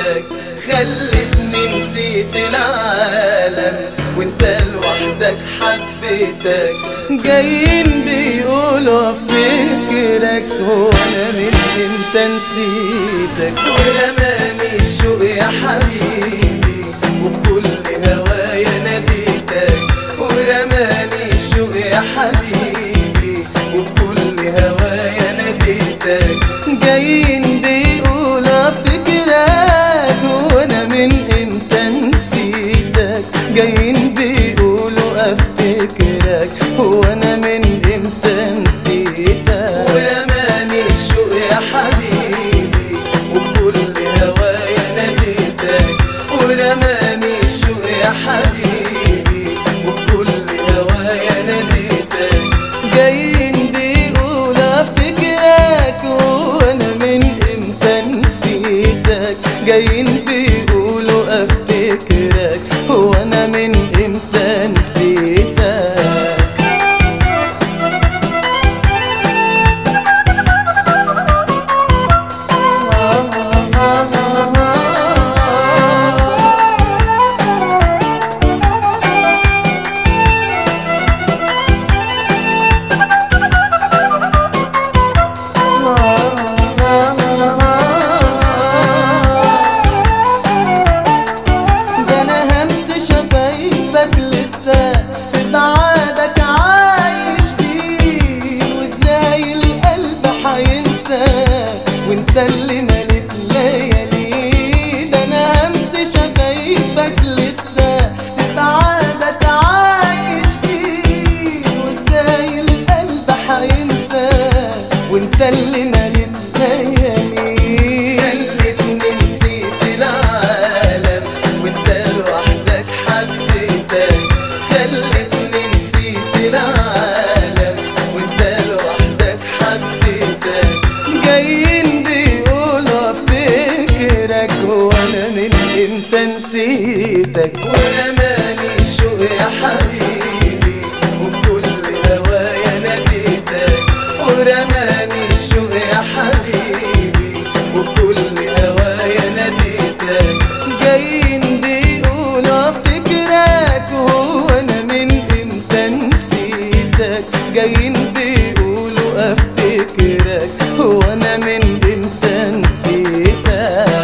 ناديتك خلتني نسيت العالم وانت لوحدك حبيتك جايين بيقولوا افتكرك هو انا من امتى نسيتك ورماني الشوق يا حبيبي وبكل هوايا ناديتك ورماني الشوق يا حبيبي وبكل هوايا ناديتك جايين بيقولوا افتكرك وانا من امتى نسيتك جايين بيقولوا افتكرك وانا من امتى نسيتك ورماني الشوق يا حبيبي وبكل هوايا ناديتك ورماني الشوق يا حبيبي وبكل هوايا ناديتك جايين بيقول افتكرك وانا من امتى نسيتك جايين بيقولوا افتكرك وانا من امتى نسيتك ده انا همس شفايفك لسه في بعادك عايش فيه وازاي القلب حينساك وانت اللي ملك ليالي ده انا همس شفايفك لسه في بعادك عايش فيه وازاي القلب حينساك وانت اللي ملك ليالي خلتني نسيت العالم وانت لوحدك حبيتك خلتني نسيت العالم وانت لوحدك حبيتك جايين بيقولوا افتكرك وانا من امتى نسيتك ورماني الشوق يا حبيبي وبكل هوايا ناديتك ورماني الشوق يا حبيبي وبكل هوايا ناديتك جايين بيقولوا افتكرك وانا من امتى نسيتك جايين بيقولوا افتكرك وانا من امتى نسيتك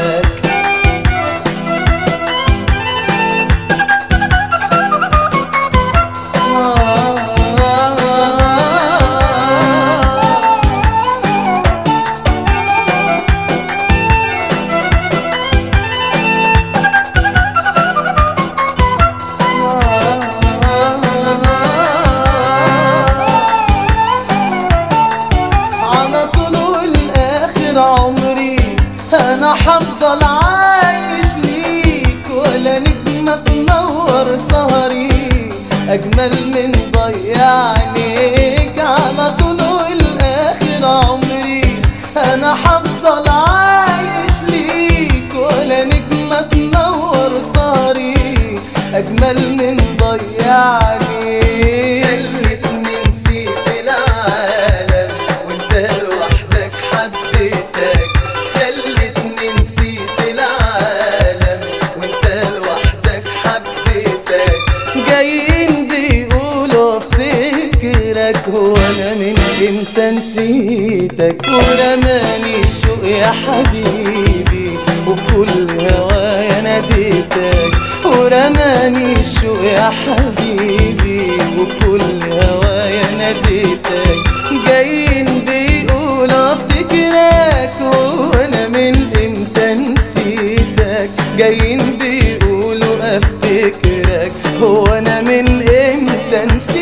على طول الاخر عمري انا حفضل عايش ليك ولا نجمة تنور سهري اجمل من ضيع عينيك على طول الاخر عمري انا حفضل عايش ليك ولا نجمة تنور سهري اجمل من ضيع عينيك خلتني نسيت العالم وانت لوحدك حبيتك خلتني نسيت العالم وانت لوحدك حبيتك جايين بيقولوا افتكرك وانا من امتى نسيتك ورماني الشوق يا حبيبي وبكل هوايا ناديتك ورماني الشوق يا حبيبي وبكل هوايا ناديتك جايين بيقولوا افتكرك وانا من امتى نسيتك جايين بيقولوا افتكرك هو انا من امتى نسيتك